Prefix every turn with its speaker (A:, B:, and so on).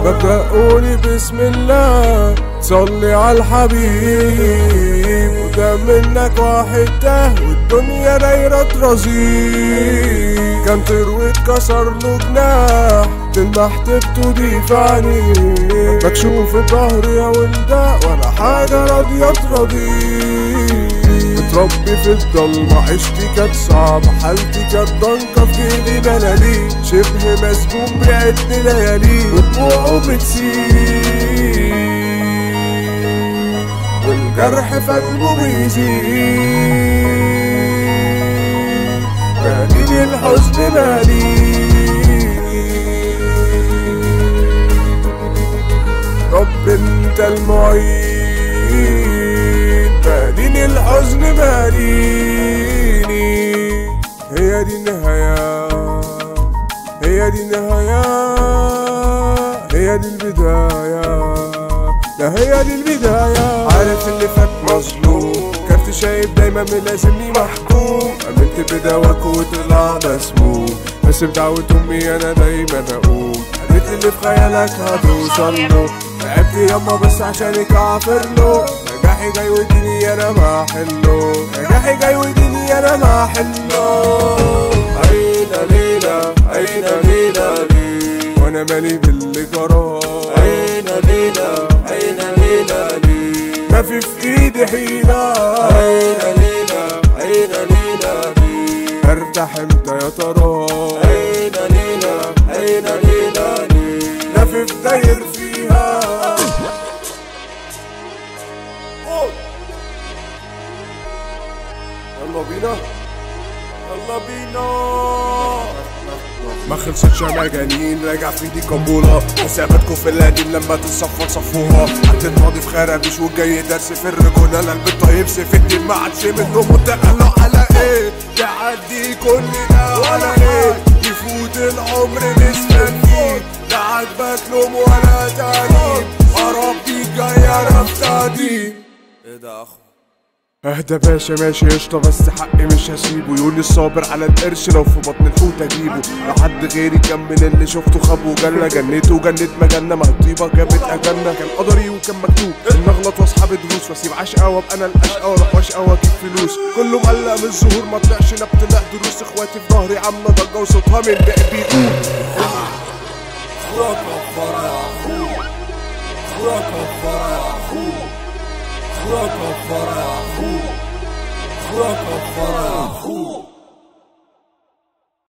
A: ببدأ قولي بسم الله صلي على الحبيب وده منك واحد ده والدنيا دايرة ترازيه كان طير واتكسر له جناح تلمح تبتدي في عينيه مكشوف الظهر يا ولدة ولا حاجة راضية تراضيه متربي في الضلمة عشتي كانت صعبة حالتي كانت ضنكة في جيبي بلالي شبه مسجون بعدني ليالي ودموعه بتسيل والجرح في قلبه بيزيد ماليني الحزن ماليني رب انت المعين ماليني الحزن ماليني هي دي النهاية هي دي النهاية هي دي البداية لا هي دي البداية عارف اللي فات مظلوم كنت شايف دايما ملازمني محكوم امنت بدواك وطلع مسموم بس بدعوة امي انا دايما اقوم قالت لي اللي في خيالك هتوصل له تعبت ياما بس عشانك اعفر له نجاحي جاي وديني انا ما حله نجاحي جاي وديني انا ما حله عينا ليلة عينا ليلة ليه وانا مالي باللي جرى
B: عينا ليلة عينا ليلة ليه
A: ما في في ايدي حيلة
B: عينا ليلة عينا ليلة ليه
A: ارتاح امتى يا ترى
B: عينا ليلة عينا ليلة ليه
A: لافف داير فيها يلا بينا يلا بينا ما خلصتش يا مجانين راجع في دي قبولة حساباتكم في القديم لما تتصفى صفوها هتنفضي في خرابيش والجاي درس في الرجولة لا البيت طيب سيف الدين ما عادش منه متقلق على ايه تعدي كل ده ولا ايه يفوت العمر مستنيك لا عاجبك لوم ولا تاني ربي جاي انا افتادي
B: ايه ده اخو
A: اهدى باشا ماشي قشطة بس حقي مش هسيبه يقول لي الصابر على القرش لو في بطن الحوت اجيبه لو حد غيري كان من اللي شفته خاب وجنة جنته وجنت مجنة ما الطيبة جابت اجنة كان قدري وكان مكتوب ان اغلط واصحاب دروس واسيب عشقة وابقى انا الاشقى واروح واشقى واجيب فلوس كله مقلق من الظهور ما طلعش انا طلع دروس اخواتي في ظهري عاملة ضجة وصوتها من باقي بيقول
B: اخوك كفارة يا اخو اخوك كفارة يا اخو اخوك كفارة يا اخو اخوك كفارة يا اخو